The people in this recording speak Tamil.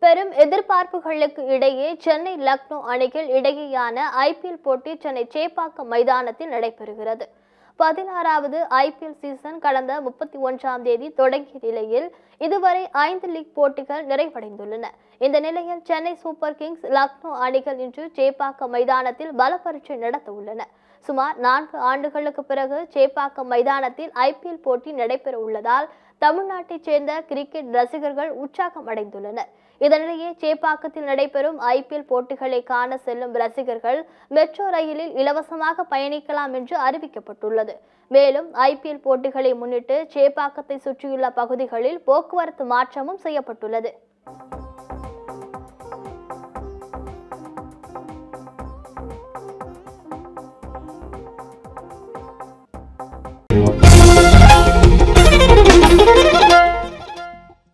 பெரும் எதிர்பார்ப்புகளுக்கு இடையே சென்னை லக்னோ அணிகள் இடையேயான ஐபிஎல் போட்டி சென்னை சேப்பாக்கம் மைதானத்தில் நடைபெறுகிறது பதினாறாவது ஐபிஎல் சீசன் கடந்த முப்பத்தி ஒன்றாம் தேதி தொடங்கிய நிலையில் இதுவரை ஐந்து லீக் போட்டிகள் நிறைவடைந்துள்ளன இந்த நிலையில் சென்னை சூப்பர் கிங்ஸ் லக்னோ அணிகள் இன்று சேப்பாக்கம் மைதானத்தில் பல பரீட்சை நடத்த உள்ளன சுமார் நான்கு ஆண்டுகளுக்கு பிறகு சேப்பாக்கம் மைதானத்தில் ஐபிஎல் போட்டி நடைபெற உள்ளதால் தமிழ்நாட்டைச் சேர்ந்த கிரிக்கெட் ரசிகர்கள் உற்சாகம் அடைந்துள்ளனர் இதனிடையே சேப்பாக்கத்தில் நடைபெறும் ஐபிஎல் போட்டிகளை காண செல்லும் ரசிகர்கள் மெட்ரோ ரயிலில் இலவசமாக பயணிக்கலாம் என்று அறிவிக்கப்பட்டுள்ளது மேலும் ஐபிஎல் போட்டிகளை முன்னிட்டு சேப்பாக்கத்தை சுற்றியுள்ள பகுதிகளில் போக்குவரத்து மாற்றமும் செய்யப்பட்டுள்ளது